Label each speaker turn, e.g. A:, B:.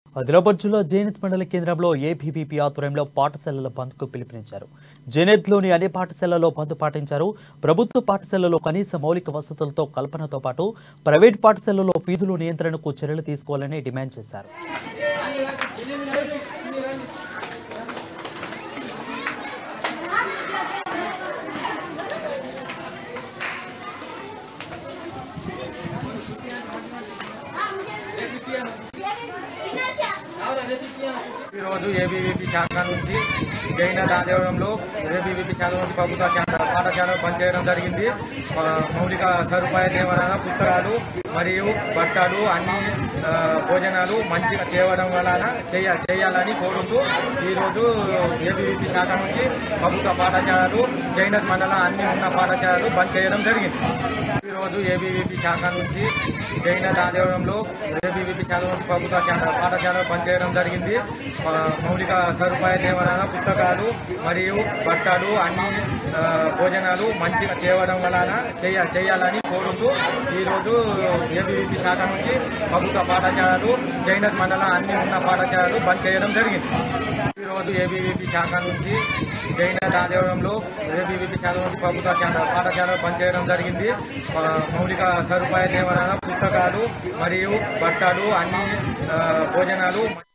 A: ఆదిలాబాద్ జిల్లా జైనత్ మండల కేంద్రంలో ఏబీవీపీ ఆధ్వర్యంలో పాఠశాలల బంద్కు పిలుపునిచ్చారు జైనత్లోని అన్ని పాఠశాలల్లో బంద్ పాటించారు ప్రభుత్వ పాఠశాలలో కనీస మౌలిక వసతులతో కల్పనతో పాటు ప్రైవేట్ పాఠశాలల్లో ఫీజులు నియంత్రణకు చర్యలు తీసుకోవాలని డిమాండ్ చేశారు
B: ఈరోజు ఏబీవీపీ శాఖ నుంచి జైన రాజవరంలో ఏబీవీపీ శాఖ నుంచి ప్రభుత్వ శాఖ పాఠశాల పనిచేయడం జరిగింది ఆ, మౌలిక సదుపాయాలు ఏమైనా పుస్తకాలు మరియు బట్టలు అన్ని ఆ, భోజనాలు మంచిగా తేవడం వలన చేయ చేయాలని కోరుతూ ఈరోజు ఏబీవీపీ శాఖ నుంచి ప్రభుత్వ పాఠశాలలు జైనత్ మండల అన్ని ఉన్న పాఠశాలలు బంద్ చేయడం జరిగింది ఈరోజు ఏబీవీపీ శాఖ నుంచి జైన రాజవరంలో ఏబీవీపీ శాఖ నుంచి ప్రభుత్వ శాఖ పాఠశాల పనిచేయడం జరిగింది ఆ, మౌలిక సదుపాయాలు ఏమైనా పుస్తకాలు మరియు బట్టలు అన్ని ఆ, భోజనాలు మంచిగా తేవడం వలన చేయ చేయాలని కోరుతూ ఈరోజు ఏబీవీపీ శాఖ నుంచి ప్రభుత్వ పాఠశాలలు జైనత్ మండల అన్ని ఉన్న పాఠశాలలు బంద్ చేయడం జరిగింది ఈరోజు ఏబీవీపీ శాఖ నుంచి జైన రాజవరంలో ఏబీవీపీ శాఖ నుంచి ప్రభుత్వ శాఖ పాఠశాల పనిచేయడం జరిగింది ఆ, మౌలిక సదుపాయాలు ఏమైనా పుస్తకాలు మరియు బట్టలు అన్ని ఆ, భోజనాలు